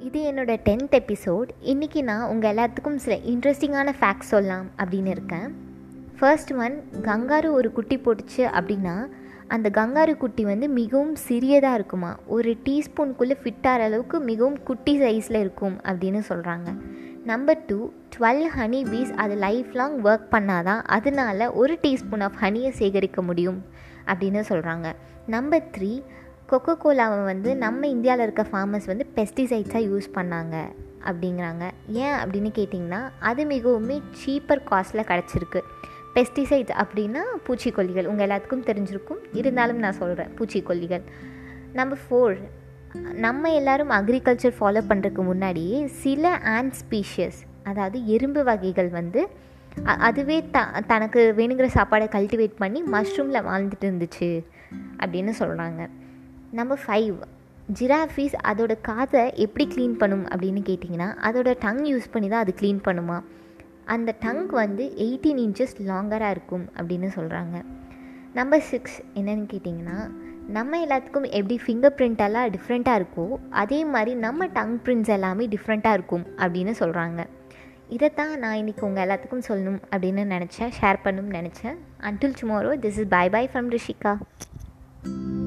இது என்னோட tenth episode இன்றைக்கி நான் உங்கள் எல்லாத்துக்கும் சில இன்ட்ரெஸ்டிங்கான ஃபேக்ட்ஸ் சொல்லலாம் அப்படின்னு இருக்கேன் ஃபர்ஸ்ட் ஒன் கங்காரு ஒரு குட்டி போட்டுச்சு அப்படின்னா அந்த கங்காரு குட்டி வந்து மிகவும் சிறியதாக இருக்குமா ஒரு டீஸ்பூனுக்குள்ளே ஃபிட் ஆகிற அளவுக்கு மிகவும் குட்டி சைஸில் இருக்கும் அப்படின்னு சொல்கிறாங்க number two twelve honey bees அது லைஃப் லாங் ஒர்க் பண்ணாதான் அதனால ஒரு டீஸ்பூன் ஆஃப் ஹனியை சேகரிக்க முடியும் அப்படின்னு சொல்கிறாங்க நம்பர் த்ரீ கொக்கோ கோலாவை வந்து நம்ம இந்தியாவில் இருக்க ஃபார்மர்ஸ் வந்து பெஸ்டிசைட்ஸாக யூஸ் பண்ணாங்க அப்படிங்கிறாங்க ஏன் அப்படின்னு கேட்டிங்கன்னா அது மிகவுமே சீப்பர் காஸ்ட்டில் கிடச்சிருக்கு பெஸ்டிசைட்ஸ் அப்படின்னா பூச்சிக்கொல்லிகள் உங்கள் எல்லாத்துக்கும் தெரிஞ்சிருக்கும் இருந்தாலும் நான் சொல்கிறேன் பூச்சிக்கொல்லிகள் நம்பர் ஃபோர் நம்ம எல்லாரும் அக்ரிகல்ச்சர் ஃபாலோ பண்ணுறதுக்கு முன்னாடியே சில ஆண்ட் ஸ்பீஷியஸ் அதாவது எறும்பு வகைகள் வந்து அதுவே த தனக்கு வேணுங்கிற சாப்பாடை கல்டிவேட் பண்ணி மஷ்ரூமில் வாழ்ந்துட்டு இருந்துச்சு அப்படின்னு சொல்கிறாங்க நம்பர் ஃபைவ் ஜிராஃபீஸ் அதோட காதை எப்படி க்ளீன் பண்ணும் அப்படின்னு கேட்டிங்கன்னா அதோட டங் யூஸ் பண்ணி தான் அது க்ளீன் பண்ணுமா அந்த டங் வந்து எயிட்டீன் இன்ச்சஸ் லாங்கராக இருக்கும் அப்படின்னு சொல்கிறாங்க நம்பர் சிக்ஸ் என்னென்னு கேட்டிங்கன்னா நம்ம எல்லாத்துக்கும் எப்படி ஃபிங்கர் பிரிண்ட் எல்லாம் டிஃப்ரெண்ட்டாக இருக்கோ அதே மாதிரி நம்ம டங் பிரிண்ட்ஸ் எல்லாமே டிஃப்ரெண்ட்டாக இருக்கும் அப்படின்னு சொல்கிறாங்க இதைத்தான் நான் இன்றைக்கி உங்கள் எல்லாத்துக்கும் சொல்லணும் அப்படின்னு நினச்சேன் ஷேர் பண்ணணும்னு நினச்சேன் until tomorrow this is bye bye from Rishika